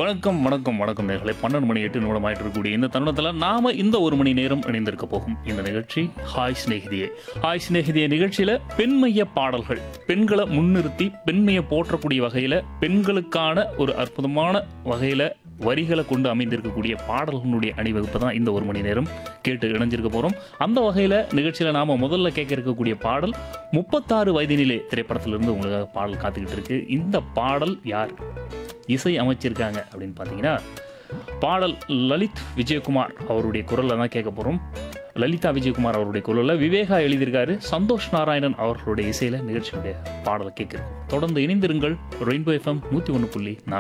வணக்கம் வணக்கம் வணக்கம் நேர்களை பன்னெண்டு மணி எட்டு நிமிடம் ஆயிட்டு இருக்கக்கூடிய இந்த தருணத்தில் நாம இந்த ஒரு மணி நேரம் இணைந்திருக்க போகும் இந்த நிகழ்ச்சி ஹாய் சிநேகிதியே ஹாய் சிநேகிதியே நிகழ்ச்சியில பெண்மைய பாடல்கள் பெண்களை முன்னிறுத்தி பெண்மையை போற்றக்கூடிய வகையில பெண்களுக்கான ஒரு அற்புதமான வகையில வரிகளை கொண்டு அமைந்திருக்கக்கூடிய பாடல்களுடைய அணிவகுப்பு தான் இந்த ஒரு மணி நேரம் கேட்டு இணைஞ்சிருக்க போறோம் அந்த வகையில நிகழ்ச்சியில நாம முதல்ல கேட்க இருக்கக்கூடிய பாடல் முப்பத்தாறு வயதினிலே திரைப்படத்திலிருந்து உங்களுக்காக பாடல் காத்துக்கிட்டு இருக்கு இந்த பாடல் யார் இசை அமைச்சிருக்காங்க அப்படின்னு பார்த்தீங்கன்னா பாடல் லலித் விஜயகுமார் அவருடைய குரலில் தான் கேட்க போகிறோம் லலிதா விஜயகுமார் அவருடைய குரலில் விவேகா எழுதியிருக்காரு சந்தோஷ் நாராயணன் அவர்களுடைய இசையில் நிகழ்ச்சியுடைய பாடலை கேட்குறோம் தொடர்ந்து இணைந்திருங்கள் ரெயின்போ எஃப்எம் நூற்றி ஒன்று புள்ளி நாலு